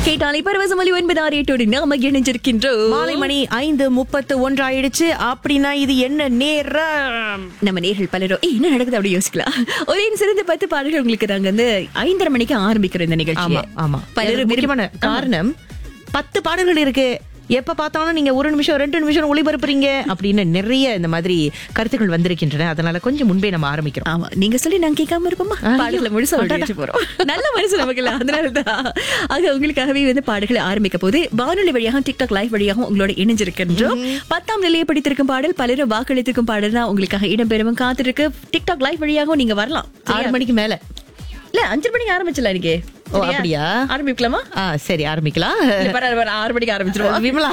கேட்டாலே பரவசமொழி ஒன்பது ஆறு எட்டோடு நாம இணைஞ்சிருக்கின்றோம் மாலை மணி ஐந்து முப்பத்து ஒன்று ஆயிடுச்சு அப்படின்னா இது என்ன நேரம் நம்ம நேர்கள் பலரும் "ஏய், என்ன நடக்குது அப்படி யோசிக்கலாம் ஒரே சிறந்த பத்து பாடல்கள் உங்களுக்கு நாங்க வந்து ஐந்தரை மணிக்கு ஆரம்பிக்கிறோம் இந்த நிகழ்ச்சி ஆமா ஆமா பலரும் பலரும் முக்கியமான காரணம் பத்து பாடல்கள் இருக்கு எப்ப பார்த்தாலும் நீங்க ஒரு நிமிஷம் ரெண்டு நிமிஷம் ஒளிபரப்புறீங்க அப்படின்னு நிறைய இந்த மாதிரி கருத்துக்கள் வந்திருக்கின்றன அதனால கொஞ்சம் முன்பே நம்ம ஆரம்பிக்கிறோம் ஆமா நீங்க சொல்லி நாங்க கேட்காம இருப்போமா ஐயோ. பாடல்களை முழுசா வச்சு போறோம் நல்ல மனசு நமக்கு இல்ல அதனாலதான் ஆக உங்களுக்காகவே வந்து பாடல்களை ஆரம்பிக்க போது வானொலி வழியாக டிக்டாக் லைவ் வழியாக உங்களோட இணைஞ்சிருக்கின்றோம் பத்தாம் நிலையை படித்திருக்கும் பாடல் பலரும் வாக்களித்திருக்கும் பாடல் தான் உங்களுக்காக இடம்பெறவும் காத்திருக்கு டிக்டாக் லைவ் வழியாகவும் நீங்க வரலாம் ஆறு மணிக்கு மேல இல்ல அஞ்சு மணிக்கு ஆரம்பிச்சல இன்னைக்கு ஓ, சரியா? அப்படியா? ஆரம்பிக்கலாமா ஆ சரி ஆரம்பிக்கலாம் இல்ல, பரவாயில்ல, பரவாயில்ல, ஆறு மணிக்கு ஆரம்பிச்சிருவோம் விமலா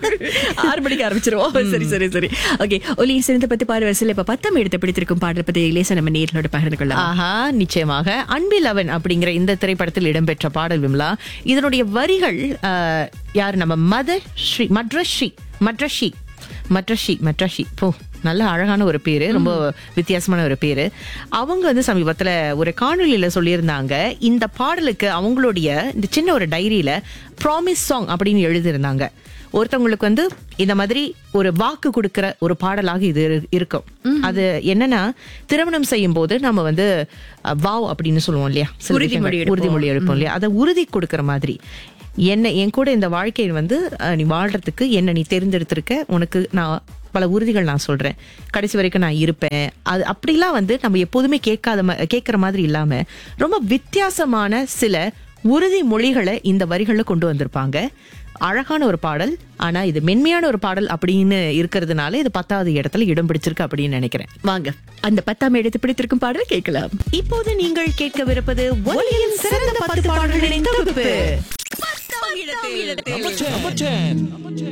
ஆறு மணிக்கு ஆரம்பிச்சிருவோம் சரி சரி சரி ஓகே ஒலி சிறந்த பத்து பாடு வரிசையில் இப்ப பத்தாம் இடத்தை பிடித்திருக்கும் பாடல் பத்தி லேசா நம்ம நேர்களோட பகிர்ந்து கொள்ளலாம் ஆஹா நிச்சயமாக அன்பில் அவன் அப்படிங்கிற இந்த திரைப்படத்தில் இடம்பெற்ற பாடல் விமலா இதனுடைய வரிகள் ஆஹ், யார் நம்ம மத ஸ்ரீ மட்ரஸ்ரீ மட்ரஷி மட்ரஷி மட்ரஷி போ நல்ல அழகான ஒரு பேரு ரொம்ப வித்தியாசமான ஒரு பேரு அவங்க வந்து சமீபத்துல ஒரு காணொளியில சொல்லியிருந்தாங்க இந்த பாடலுக்கு அவங்களுடைய இந்த சின்ன ஒரு டைரியில ப்ராமிஸ் சாங் அப்படின்னு எழுதியிருந்தாங்க ஒருத்தவங்களுக்கு வந்து இந்த மாதிரி ஒரு வாக்கு கொடுக்கிற ஒரு பாடலாக இது இரு- இருக்கும் அது என்னன்னா திருமணம் செய்யும் போது நம்ம வந்து அஹ், வாவ் அப்படின்னு சொல்லுவோம் இல்லையா சில உறுதிமொழி விஷயங்கள், எடுப்போம். உறுதிமொழி எடுப்போம் இல்லையா அதை உறுதி கொடுக்கிற மாதிரி என்ன என் கூட இந்த வாழ்க்கையை வந்து அஹ், நீ வாழ்றதுக்கு என்ன நீ தேர்ந்தெடுத்திருக்க உனக்கு நான் பல உறுதிகள் நான் சொல்றேன் கடைசி வரைக்கும் நான் இருப்பேன் அது அப்படிலாம் வந்து நம்ம எப்போதுமே கேட்காத ம- கேட்கிற மாதிரி இல்லாம ரொம்ப வித்தியாசமான சில உறுதிமொழிகளை இந்த வரிகள்ல கொண்டு வந்திருப்பாங்க அழகான ஒரு பாடல் ஆனா இது மென்மையான ஒரு பாடல் அப்படின்னு இருக்கிறதுனால இது பத்தாவது இடத்துல இடம் பிடிச்சிருக்கு அப்படின்னு நினைக்கிறேன் வாங்க அந்த பத்தாம் இடத்தை பிடித்திருக்கும் பாடல் கேட்கலாம் இப்போது நீங்கள் கேட்கவிருப்பது ஒலியின் சிறந்த பத்து பாடல்களின் தொகுப்பு Number 10.